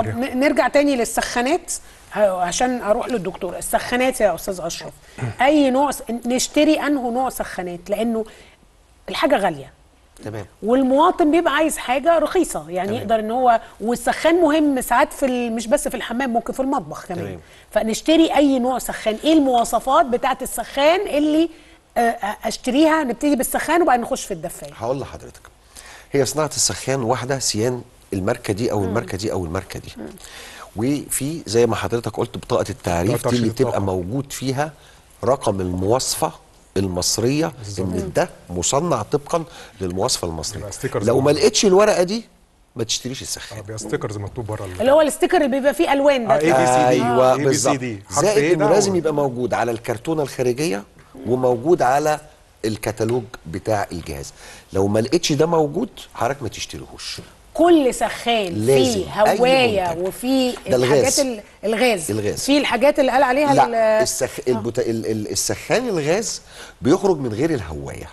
طب ن- نرجع تاني للسخانات ه- عشان اروح للدكتور السخانات يا استاذ اشرف اي نوع س- نشتري انه نوع سخانات لانه الحاجه غاليه تمام والمواطن بيبقى عايز حاجه رخيصه يعني تمام. يقدر ان هو والسخان مهم ساعات في ال- مش بس في الحمام ممكن في المطبخ كمان تمام. فنشتري اي نوع سخان ايه المواصفات بتاعه السخان اللي آه، آه، اشتريها نبتدي بالسخان وبعدين نخش في الدفايه هقول لحضرتك هي صناعه السخان واحده سيان الماركه دي او الماركه دي او الماركه دي وفي زي ما حضرتك قلت بطاقه التعريف بطاقة دي اللي ترشيد بتبقى الطاقة. موجود فيها رقم المواصفه المصريه ان ده مصنع طبقا للمواصفه المصريه يبقى ستيكرز لو ما موجودة. لقيتش الورقه دي ما تشتريش السخان بيبقى ستيكرز مكتوب بره اللي هو الستيكر اللي بيبقى فيه الوان ده آه، ABCD. ايوه ABCD. بالظبط حرف زائد إيه انه ده لازم و- يبقى موجود على الكرتونه الخارجيه وموجود على الكتالوج بتاع الجهاز لو ما لقيتش ده موجود حضرتك ما تشتريهوش كل سخان لازم. فيه أي هوايه منتج. وفيه ده الغاز. الحاجات ال- الغاز الغاز. فيه الحاجات اللي قال عليها ال- لا السخ... البتا... ال... ال... السخان الغاز بيخرج من غير الهوايه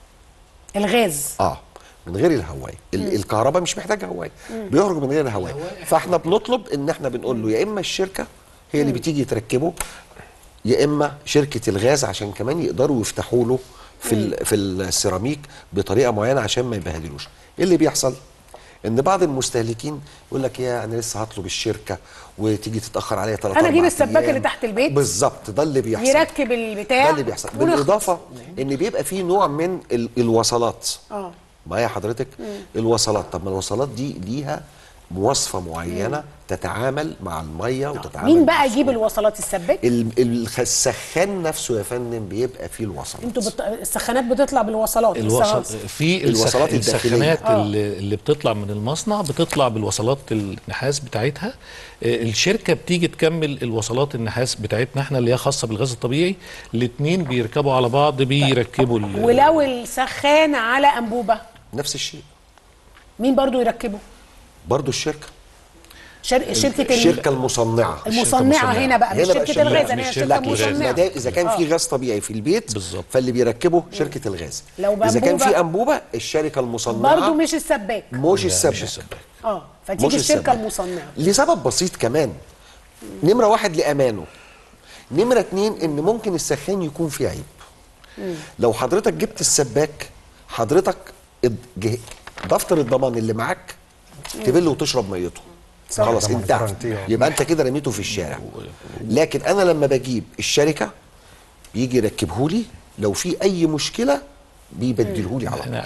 الغاز اه من غير الهوايه ال... الكهرباء مش محتاجه هوايه بيخرج من غير الهوايه فاحنا بنطلب ان احنا بنقول له يا اما الشركه هي اللي بتيجي تركبه يا اما شركه الغاز عشان كمان يقدروا يفتحوا له في ال... في السيراميك بطريقه معينه عشان ما يبهدلوش ايه اللي بيحصل ان بعض المستهلكين يقول لك يا انا لسه هطلب الشركه وتيجي تتاخر عليا 3 أنا أجيب السباك اللي تحت البيت. بالظبط ده اللي بيحصل يركب البتاع ده اللي بيحصل ونخلص. بالاضافه ان بيبقى فيه نوع من ال... الوصلات اه معايا حضرتك الوصلات طب ما الوصلات دي ليها مواصفه معينه تتعامل مع الميه وتتعامل مين مع بقى يجيب السكون. الوصلات السباك ال- ال- السخان نفسه يا فندم بيبقى فيه الوصلات انتوا بت... السخانات بتطلع بالوصلات الوصل السخ- في الوصلات السخ... الداخلية. السخانات آه. اللي, اللي بتطلع من المصنع بتطلع بالوصلات النحاس بتاعتها آه، الشركه بتيجي تكمل الوصلات النحاس بتاعتنا احنا اللي هي خاصه بالغاز الطبيعي الاثنين بيركبوا على بعض بيركبوا ال... ولو السخان على انبوبه نفس الشيء مين برضو يركبه برضو الشركه شر... شركه ال- الشركه المصنعه المصنعه المصنعة. هنا بقى مش هنا بقى شركه شركة- الغاز مش انا شركة شركه الغاز. ما مصنعه ده اذا كان آه. في غاز طبيعي في البيت بالظبط. فاللي بيركبه شركه الغاز لو اذا كان بأنبوبة- في انبوبه الشركه المصنعه برضو مش السباك مش مش السباك السباك اه فتيجي مش الشركه السباك. المصنعه لسبب بسيط كمان نمرة واحد لأمانه نمرة اتنين إن ممكن السخان يكون فيه عيب لو حضرتك جبت السباك حضرتك الد- جه- دفتر الضمان اللي معاك تبله وتشرب ميته صح. خلاص ضمان انتهى فرنتيه. يبقى انت كده رميته في الشارع لكن انا لما بجيب الشركه بيجي يركبهولي لو في اي مشكله بيبدلهولي على طول احنا